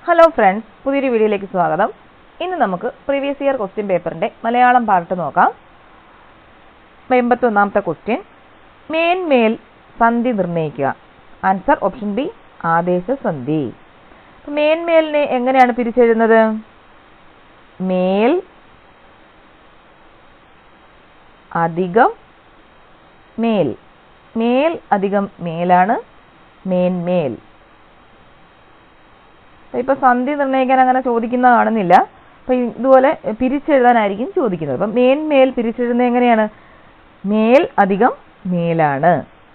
hello friends പുതിയൊരു വീഡിയോയിലേക്ക് സ്വാഗതം ഇന്ന് നമുക്ക് പ്രീവിയസ് ഇയർ ക്വസ്റ്റ്യൻ പേപ്പറിന്റെ മലയാളം പാർട്ട് നോക്കാം എൺപത്തൊന്നാമത്തെ ക്വസ്റ്റ്യൻ മേന്മേൽ സന്ധി നിർണ്ണയിക്കുക ആൻസർ ഓപ്ഷൻ ബി ആദേശ സന്ധി അപ്പൊ മേന്മേലിനെ എങ്ങനെയാണ് പിരിച്ചെഴുതുന്നത് മേൽ അധികം മേൽ മേൽ അധികം മേലാണ് മേന്മേൽ ഇപ്പൊ സന്ധി നിർണ്ണയിക്കാൻ അങ്ങനെ ചോദിക്കുന്ന കാണുന്നില്ല അപ്പൊ ഇതുപോലെ പിരിച്ചെഴുതാനായിരിക്കും ചോദിക്കുന്നത് അപ്പം മേന്മേൽ പിരിച്ചെഴുതുന്നത് എങ്ങനെയാണ് മേൽ അധികം മേലാണ്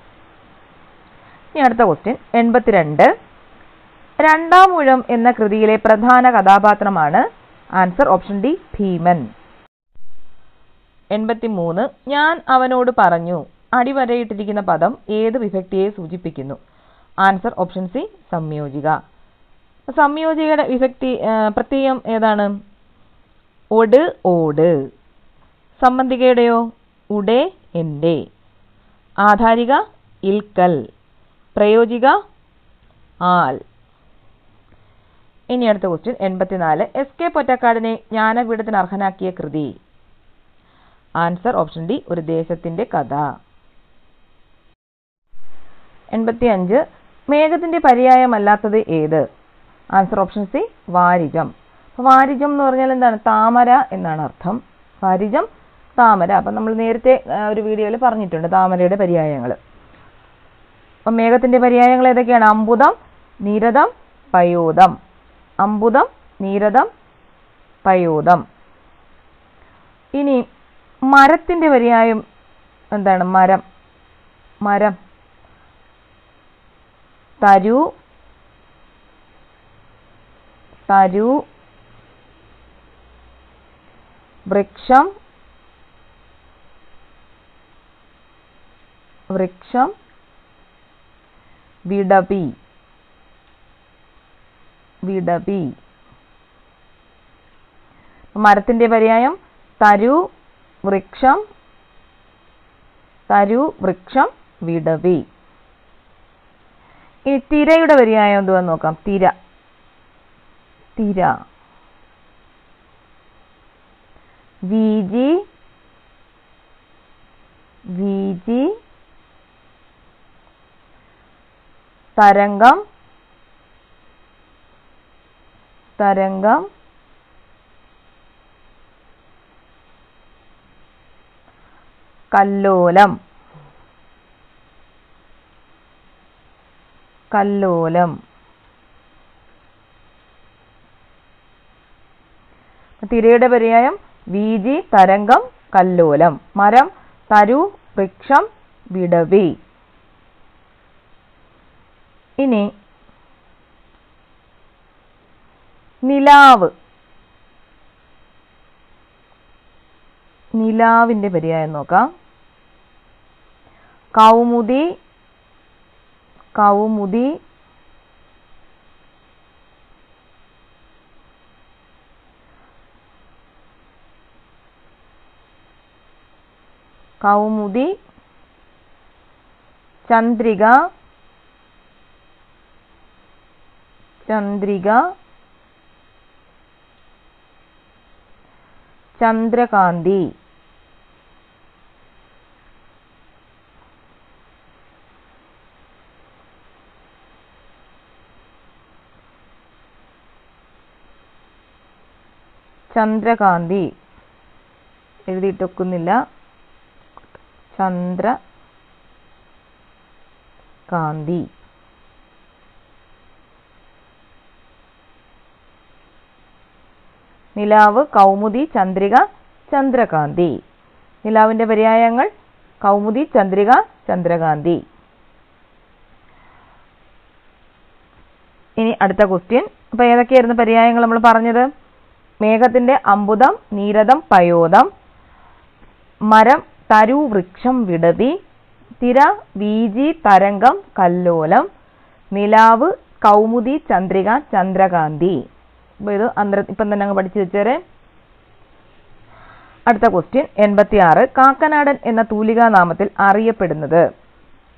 ഇനി അടുത്ത ക്വസ്റ്റ്യൻ എൺപത്തിരണ്ട് രണ്ടാം ഊഴം എന്ന കൃതിയിലെ പ്രധാന കഥാപാത്രമാണ് ആൻസർ ഓപ്ഷൻ ഡി ഭീമൻ എൺപത്തിമൂന്ന് ഞാൻ അവനോട് പറഞ്ഞു അടിവരയിട്ടിരിക്കുന്ന പദം ഏത് വിഭക്തിയെ സൂചിപ്പിക്കുന്നു ആൻസർ ഓപ്ഷൻ സി സംയോജിക സംയോജികയുടെ വിഭക്തി ആ, പ്രത്യയം ഏതാണ് ഒട് ഓട് സംബന്ധികയുടെയോ ഉടെ എൻ്റെ ആധാരിക ഇൽക്കൽ പ്രയോജിക ആൽ ഇനി അടുത്ത ക്വസ്റ്റ്യൻ എൺപത്തിനാല് എസ് കെ പൊറ്റക്കാടിനെ ജ്ഞാനപീഠത്തിന് അർഹനാക്കിയ കൃതി ആൻസർ ഓപ്ഷൻ ഡി ഒരു ദേശത്തിന്റെ കഥ എൺപത്തി അഞ്ച് മേഘത്തിന്റെ പര്യായമല്ലാത്തത് ഏത് ആൻസർ ഓപ്ഷൻ സി വാരിജം അപ്പൊ വാരിജം എന്ന് പറഞ്ഞാൽ എന്താണ് താമര എന്നാണ് അർത്ഥം വാരിജം താമര അപ്പൊ നമ്മൾ നേരത്തെ ആ, ഒരു വീഡിയോയിൽ പറഞ്ഞിട്ടുണ്ട് താമരയുടെ പര്യായങ്ങൾ അപ്പൊ മേഘത്തിന്റെ പര്യായങ്ങൾ ഏതൊക്കെയാണ് അമ്പുതം നീരദം പയോദം അമ്പുതം നീരദം പയോദം ഇനി മരത്തിന്റെ പര്യായം എന്താണ് മരം മരം തരു തരു വൃക്ഷം വൃക്ഷം വിടപി വിടപി മരത്തിന്റെ പര്യായം തരു വൃക്ഷം തരു വൃക്ഷം വിടവി ഇനി തിരയുടെ പര്യായം എന്തുവാന്ന് നോക്കാം തിര തിര വീജി വീജി തരംഗം തരംഗം കല്ലോലം കല്ലോലം തിരയുടെ പര്യായം വീജി തരംഗം കല്ലോലം മരം തരു വൃക്ഷം വിടവി ഇനി നിലാവ് നിലാവിന്റെ പര്യായം നോക്കാം കൗമുദി കൗമുദി കൗമുദി ചന്ദ്രിക ചന്ദ്രിക ചന്ദ്രകാന്തി ചന്ദ്രകാന്തി എഴുതിയിട്ടൊക്കുന്നില്ല ചന്ദ്ര കാന്തി നിലാവ് കൗമുദി ചന്ദ്രിക ചന്ദ്രകാന്തി നിലാവിന്റെ പര്യായങ്ങൾ കൗമുദി ചന്ദ്രിക ചന്ദ്രകാന്തി ഇനി അടുത്ത ക്വസ്റ്റ്യൻ അപ്പൊ ഏതൊക്കെയായിരുന്നു പര്യായങ്ങൾ നമ്മൾ പറഞ്ഞത് മേഘത്തിന്റെ അമ്പുതം നീരദം പയോദം മരം തരു വൃക്ഷം വിടതി തിര വീജി തരംഗം കല്ലോലം നിലാവ് കൗമുദി ചന്ദ്രിക ചന്ദ്രകാന്തി അപ്പൊ ഇത് അന്തര ഇപ്പം തന്നെ അങ്ങ് പഠിച്ചു വെച്ചേരെ അടുത്ത ക്വസ്റ്റ്യൻ എൺപത്തി ആറ് കാക്കനാടൻ എന്ന തൂലികാ നാമത്തിൽ അറിയപ്പെടുന്നത്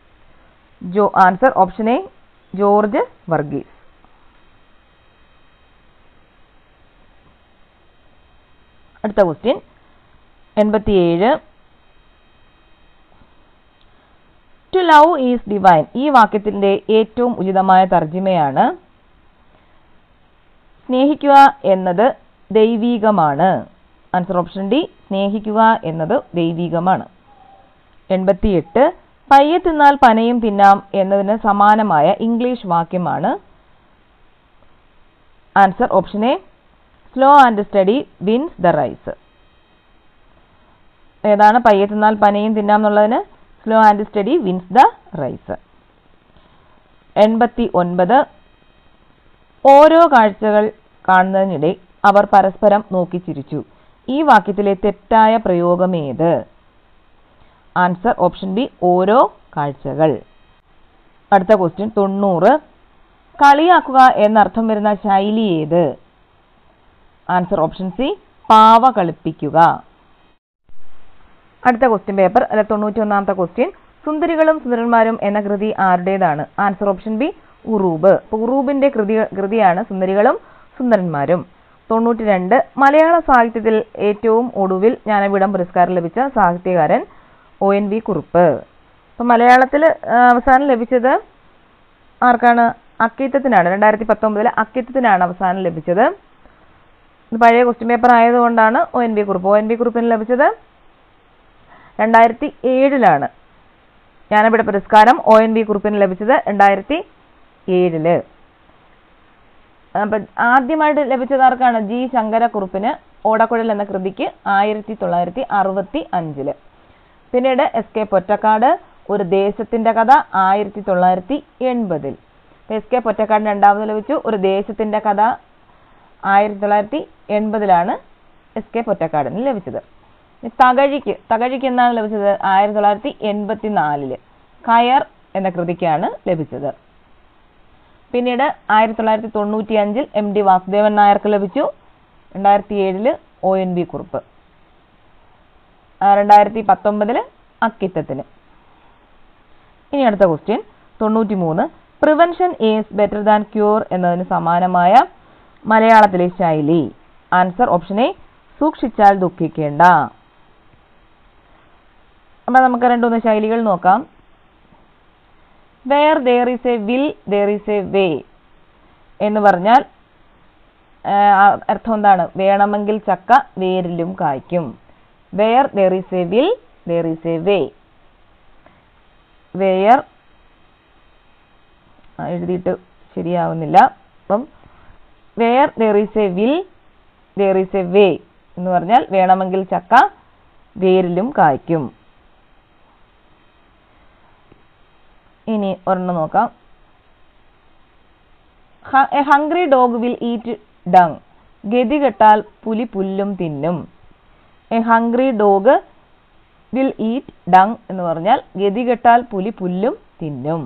ജോ answer option A George Varghese അടുത്ത ക്വസ്റ്റ്യൻ എൺപത്തിയേഴ് ടു ലവ് ഈസ് ഡിവൈൻ ഈ വാക്യത്തിന്റെ ഏറ്റവും ഉചിതമായ തർജിമയാണ് സ്നേഹിക്കുക എന്നത് ദൈവീകമാണ് ആൻസർ ഓപ്ഷൻ ഡി സ്നേഹിക്കുക എന്നത് ദൈവീകമാണ് എൺപത്തിയെട്ട് പയ്യെ തിന്നാൽ പനയും തിന്നാം എന്നതിന് സമാനമായ ഇംഗ്ലീഷ് വാക്യമാണ് answer option A slow and steady wins the race ഏതാണ് പയ്യെ തിന്നാൽ പനയും തിന്നാം എന്നുള്ളതിന് slow and steady wins the race എൺപത്തി ഒൻപത് ഓരോ കാഴ്ചകൾ കാണുന്നതിനിടെ അവർ പരസ്പരം നോക്കി ചിരിച്ചു ഈ വാക്യത്തിലെ തെറ്റായ പ്രയോഗമേത് ആൻസർ ഓപ്ഷൻ ബി ഓരോ കാഴ്ചകൾ അടുത്ത ക്വസ്റ്റ്യൻ തൊണ്ണൂറ് കളിയാക്കുക എന്നർത്ഥം വരുന്ന ശൈലി ഏത് ആൻസർ ഓപ്ഷൻ സി പാവ കളിപ്പിക്കുക അടുത്ത ക്വസ്റ്റ്യൻ പേപ്പർ അല്ല തൊണ്ണൂറ്റി ഒന്നാമത്തെ ക്വസ്റ്റ്യൻ സുന്ദരികളും സുന്ദരന്മാരും എന്ന കൃതി ആരുടേതാണ് ആൻസർ ഓപ്ഷൻ ബി ഉറൂബ് അപ്പൊ ഉറൂബിന്റെ കൃതി കൃതിയാണ് സുന്ദരികളും സുന്ദരന്മാരും തൊണ്ണൂറ്റി രണ്ട് മലയാള സാഹിത്യത്തിൽ ഏറ്റവും ഒടുവിൽ ജ്ഞാനപീഠം പുരസ്കാരം ലഭിച്ച സാഹിത്യകാരൻ ഒ എൻ വി കുറുപ്പ് അപ്പൊ മലയാളത്തിൽ അവസാനം ലഭിച്ചത് ആർക്കാണ് അക്കിത്തത്തിനാണ് രണ്ടായിരത്തി പത്തൊമ്പതിൽ അക്കിത്തത്തിനാണ് അവസാനം ലഭിച്ചത് ഇത് പഴയ ക്വസ്റ്റ്യൻ പേപ്പർ ആയതുകൊണ്ടാണ് O N V Kurup O N V കുറുപ്പിന് ലഭിച്ചത് രണ്ടായിരത്തി ഏഴിലാണ് ജ്ഞാനപീഠ പുരസ്കാരം ഒ എൻ വി കുറുപ്പിന് ലഭിച്ചത് രണ്ടായിരത്തി ഏഴില് അപ്പം ആദ്യമായിട്ട് ലഭിച്ചത് ആർക്കാണ് ജി ശങ്കരക്കുറുപ്പിന് ഓടക്കുഴൽ എന്ന കൃതിക്ക് ആയിരത്തി തൊള്ളായിരത്തി അറുപത്തി അഞ്ചില് പിന്നീട് എസ് കെ പൊറ്റക്കാട് ഒരു ദേശത്തിന്റെ കഥ ആയിരത്തി തൊള്ളായിരത്തി എൺപതിൽ എസ് കെ പൊറ്റക്കാടിന് രണ്ടാമത് ലഭിച്ചു ഒരു ദേശത്തിന്റെ കഥ ആയിരത്തി തൊള്ളായിരത്തി എൺപതിലാണ് എസ് കെ പൊറ്റക്കാടിന് ലഭിച്ചത് ഇനി തകഴിക്ക് തകഴിക്ക് എന്നാണ് ലഭിച്ചത് ആയിരത്തി തൊള്ളായിരത്തി എൺപത്തി നാലില് കയർ എന്ന കൃതിക്കാണ് ലഭിച്ചത് പിന്നീട് ആയിരത്തി തൊള്ളായിരത്തി തൊണ്ണൂറ്റി അഞ്ചിൽ എം ഡി വാസുദേവൻ നായർക്ക് ലഭിച്ചു രണ്ടായിരത്തി ഏഴില് ഒ എൻ വി കുറുപ്പ് ആ, രണ്ടായിരത്തി പത്തൊമ്പതില് അക്കിത്തത്തിന് ഇനി അടുത്ത ക്വസ്റ്റ്യൻ തൊണ്ണൂറ്റി മൂന്ന് prevention is better than cure എന്നതിന് സമാനമായ മലയാളത്തിലെ ശൈലി ആൻസർ ഓപ്ഷൻ എ സൂക്ഷിച്ചാൽ ദുഃഖിക്കേണ്ട അപ്പൊ നമുക്ക് രണ്ടുമൂന്ന് ശൈലികൾ നോക്കാം where there is a will there is a way എന്ന് പറഞ്ഞാൽ ആ, അർത്ഥം എന്താണ് വേണമെങ്കിൽ ചക്ക വേരിലും കായ്ക്കും where there is a will there is a way where എഴുതിയിട്ട് ശരിയാവുന്നില്ല അപ്പം where there is a will there is a way എന്ന് പറഞ്ഞാൽ വേണമെങ്കിൽ ചക്ക വേരിലും കായ്ക്കും ഇനി ഒരെണ്ണം നോക്കാം a hungry dog will eat dung ഗതി കെട്ടാൽ പുലി പുല്ലും തിന്നും a hungry dog will eat dung എന്ന് പറഞ്ഞാൽ ഗതി കെട്ടാൽ പുലി പുല്ലും തിന്നും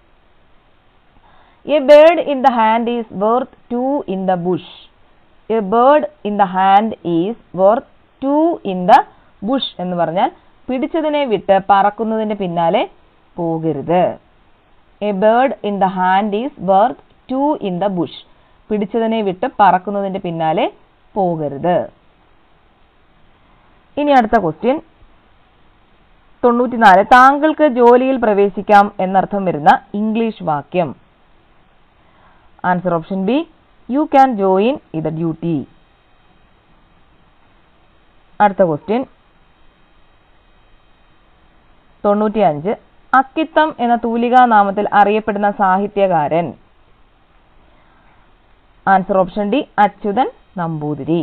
a bird in the hand is worth two in the bush a bird in the hand is worth two in the bush എന്ന് പറഞ്ഞാൽ പിടിച്ചതിനെ വിട്ട് പറക്കുന്നതിന്റെ പിന്നാലെ പോകരുത് a bird in the hand is worth two in the bush പിടിച്ചതിനെ വിട്ട് പറക്കുന്നതിന്റെ പിന്നാലെ പോകരുത് ഇനി അടുത്ത ക്വസ്റ്റ്യൻ തൊണ്ണൂറ്റിനാല് താങ്കൾക്ക് ജോലിയിൽ പ്രവേശിക്കാം എന്നർത്ഥം വരുന്ന ഇംഗ്ലീഷ് വാക്യം answer option B you can join it duty അടുത്ത ക്വസ്റ്റ്യൻ തൊണ്ണൂറ്റിയഞ്ച് അക്കിത്തം എന്ന തൂലികാ നാമത്തിൽ അറിയപ്പെടുന്ന സാഹിത്യകാരൻ answer option D Achuthan Namboothiri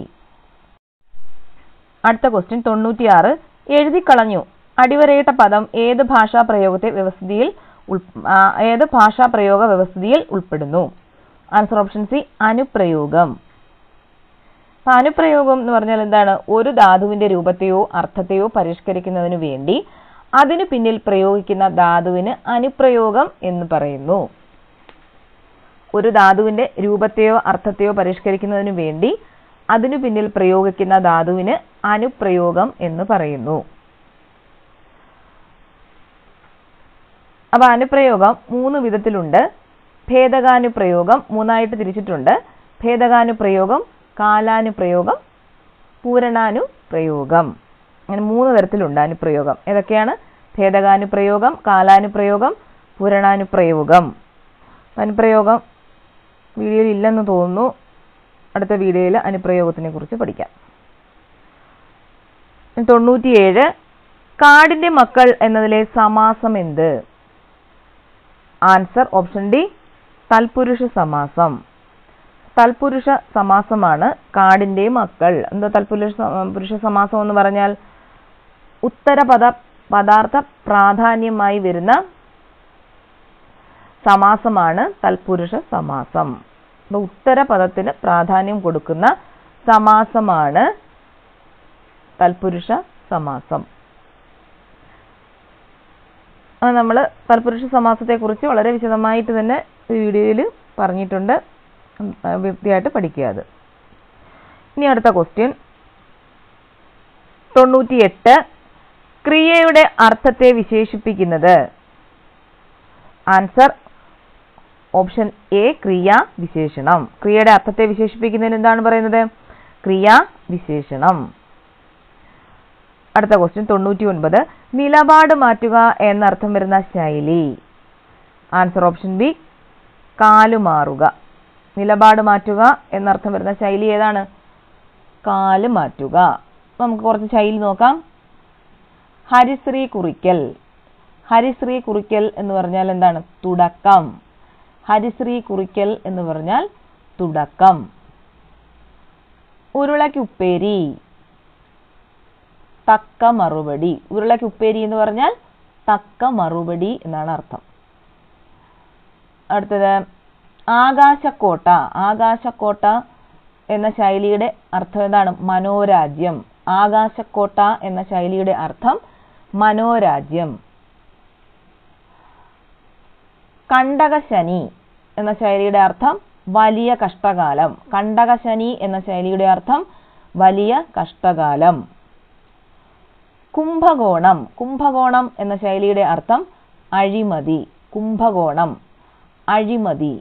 അടുത്ത ക്വസ്റ്റ്യൻ തൊണ്ണൂറ്റിയാറ് എഴുതിക്കളഞ്ഞു അടിവരയിട്ട പദം ഏത് ഭാഷാ പ്രയോഗത്തെ വ്യവസ്ഥിതിയിൽ ഉൾ- ആ, ഏത് ഭാഷാ പ്രയോഗ വ്യവസ്ഥിതിയിൽ ഉൾപ്പെടുന്നു ആൻസർ ഓപ്ഷൻ സി അനുപ്രയോഗം അപ്പൊ അനുപ്രയോഗം എന്ന് പറഞ്ഞാൽ എന്താണ് ഒരു ധാതുവിന്റെ രൂപത്തെയോ അർത്ഥത്തെയോ പരിഷ്കരിക്കുന്നതിനു വേണ്ടി അതിനു പിന്നിൽ പ്രയോഗിക്കുന്ന ധാതുവിന് അനുപ്രയോഗം എന്ന് പറയുന്നു ഒരു ധാതുവിന്റെ രൂപത്തെയോ അർത്ഥത്തെയോ പരിഷ്കരിക്കുന്നതിനു വേണ്ടി അതിനു പിന്നിൽ പ്രയോഗിക്കുന്ന ധാതുവിന് അനുപ്രയോഗം എന്ന് പറയുന്നു അപ്പൊ അനുപ്രയോഗം മൂന്ന് വിധത്തിലുണ്ട് ഭേദകാനുപ്രയോഗം മൂന്നായിട്ട് തിരിച്ചിട്ടുണ്ട് ഭേദകാനുപ്രയോഗം കാലാനുപ്രയോഗം പൂരണാനുപ്രയോഗം അങ്ങനെ മൂന്ന് തരത്തിലുണ്ട് അനുപ്രയോഗം ഏതൊക്കെയാണ് ഭേദകാനുപ്രയോഗം കാലാനുപ്രയോഗം പൂരണാനുപ്രയോഗം അനുപ്രയോഗം വീഡിയോയിൽ ഇല്ലെന്ന് തോന്നുന്നു അടുത്ത വീഡിയോയിൽ അനുപ്രയോഗത്തിനെ കുറിച്ച് പഠിക്കാം തൊണ്ണൂറ്റിയേഴ് കാടിന്റെ മക്കൾ എന്നതിലെ സമാസം എന്ത് ആൻസർ ഓപ്ഷൻ ഡി തൽപുരുഷ സമാസം തൽപുരുഷ സമാസമാണ് കാടിന്റെ മക്കൾ എന്താ തൽപുരുഷ സ- പുരുഷ സമാസം എന്ന് പറഞ്ഞാൽ ഉത്തരപദ പദാർത്ഥ പ്രാധാന്യമായി വരുന്ന സമാസമാണ് തൽപുരുഷ സമാസം അപ്പൊ ഉത്തരപദത്തിന് പ്രാധാന്യം കൊടുക്കുന്ന സമാസമാണ് തൽപുരുഷ സമാസം നമ്മൾ തൽപുരുഷ സമാസത്തെ കുറിച്ച് വളരെ വിശദമായിട്ട് തന്നെ ഈ വീഡിയോയിൽ പറഞ്ഞിട്ടുണ്ട് ഉം, ആ, വൃത്തിയായിട്ട് പഠിക്കുക അത് ഇനി അടുത്ത ക്വസ്റ്റ്യൻ തൊണ്ണൂറ്റിയെട്ട് ക്രിയയുടെ അർത്ഥത്തെ വിശേഷിപ്പിക്കുന്നത് ആൻസർ ഓപ്ഷൻ എ ക്രിയ വിശേഷണം ക്രിയയുടെ അർത്ഥത്തെ വിശേഷിപ്പിക്കുന്നതിന് എന്താണ് പറയുന്നത് ക്രിയാ വിശേഷണം അടുത്ത ക്വസ്റ്റ്യൻ തൊണ്ണൂറ്റി ഒൻപത് നിലപാട് മാറ്റുക എന്നർത്ഥം വരുന്ന ശൈലി ആൻസർ ഓപ്ഷൻ ബി കാലുമാറുക നിലപാട് മാറ്റുക എന്നർത്ഥം വരുന്ന ശൈലി ഏതാണ് കാല് മാറ്റുക നമുക്ക് കുറച്ച് ശൈലി നോക്കാം ഹരിശ്രീ കുറിക്കൽ ഹരിശ്രീ കുറിക്കൽ എന്ന് പറഞ്ഞാൽ എന്താണ് തുടക്കം ഹരിശ്രീ കുറിക്കൽ എന്ന് പറഞ്ഞാൽ തുടക്കം ഉരുളക്കുപ്പേരി തക്ക മറുപടി ഉരുളയ്ക്ക് ഉപ്പേരി എന്ന് പറഞ്ഞാൽ തക്ക മറുപടി എന്നാണ് അർത്ഥം അടുത്തത് ആകാശക്കോട്ട ആകാശക്കോട്ട എന്ന ശൈലിയുടെ അർത്ഥം എന്താണ് മനോരാജ്യം ആകാശക്കോട്ട എന്ന ശൈലിയുടെ അർത്ഥം മനോരാജ്യം കണ്ടകശനി എന്ന ശൈലിയുടെ അർത്ഥം വലിയ കഷ്ടകാലം കണ്ടകശനി എന്ന ശൈലിയുടെ അർത്ഥം വലിയ കഷ്ടകാലം കുംഭകോണം കുംഭകോണം എന്ന ശൈലിയുടെ അർത്ഥം അഴിമതി കുംഭകോണം അഴിമതി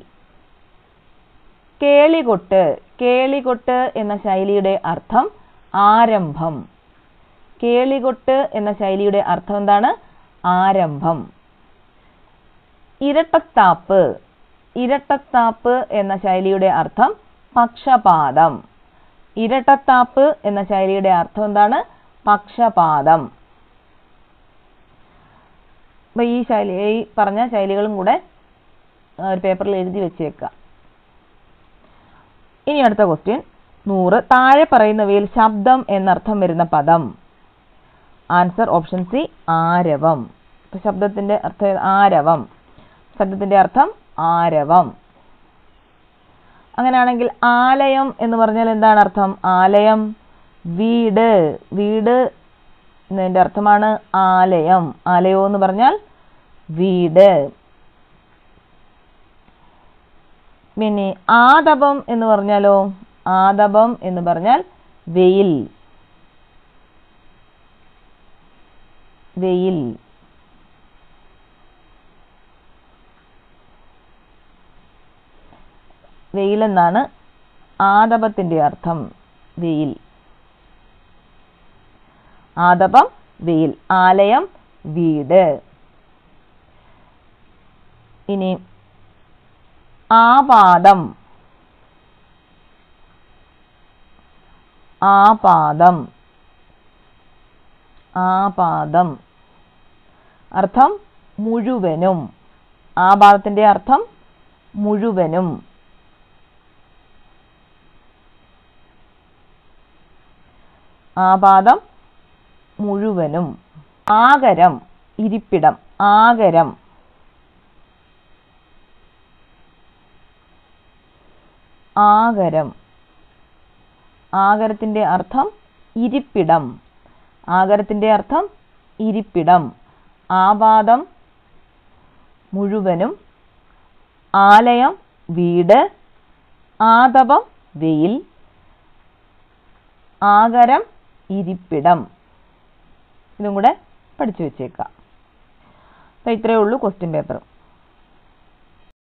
കേളികൊട്ട് കേളികൊട്ട് എന്ന ശൈലിയുടെ അർത്ഥം ആരംഭം കേളികൊട്ട് എന്ന ശൈലിയുടെ അർത്ഥം എന്താണ് ആരംഭം ഇരട്ടത്താപ്പ് ഇരട്ടത്താപ്പ് എന്ന ശൈലിയുടെ അർത്ഥം പക്ഷപാതം ഇരട്ടത്താപ്പ് എന്ന ശൈലിയുടെ അർത്ഥം എന്താണ് പക്ഷപാതം അപ്പൊ ഈ ശൈലി ഈ പറഞ്ഞ ശൈലികളും കൂടെ ആ, ഒരു പേപ്പറിൽ എഴുതി വെച്ചേക്കുക ഇനി അടുത്ത ക്വസ്റ്റ്യൻ നൂറ് താഴെ പറയുന്നവയിൽ ശബ്ദം എന്നർത്ഥം വരുന്ന പദം ആൻസർ ഓപ്ഷൻ സി ആരവം ഇപ്പൊ ശബ്ദത്തിന്റെ അർത്ഥം ആരവം ശബ്ദത്തിന്റെ അർത്ഥം ആരവം അങ്ങനെയാണെങ്കിൽ ആലയം എന്ന് പറഞ്ഞാൽ എന്താണ് അർത്ഥം ആലയം വീട് വീട് എന്നതിന്റെ അർത്ഥമാണ് ആലയം ആലയം എന്ന് പറഞ്ഞാൽ വീട് പിന്നെ ആദപം എന്ന് പറഞ്ഞാലോ ആദപം എന്ന് പറഞ്ഞാൽ വെയിൽ വെയിൽ വെയിൽ എന്നാണ് ആദപത്തിന്റെ അർത്ഥം വെയിൽ ആദപം വെയിൽ ആലയം വീട് ഇനി ആപാദം ആപാദം ആപാദം അർത്ഥം മുഴുവനും ആപാദത്തിന്റെ അർത്ഥം മുഴുവനും ആപാദം മുഴുവനും ആകരം ഇരിപ്പിടം ആകരം ആകരം ആകരത്തിന്റെ അർത്ഥം ഇരിപ്പിടം ആകരത്തിന്റെ അർത്ഥം ഇരിപ്പിടം ആപാദം മുഴുവനും ആലയം വീട് ആതപം വെയിൽ ആകരം ഇരിപ്പിടം ഇതും കൂടെ പഠിച്ചു വെച്ചേക്കാം അപ്പോൾ ഇത്രയേ ഉള്ളൂ ക്വസ്റ്റ്യൻ പേപ്പർ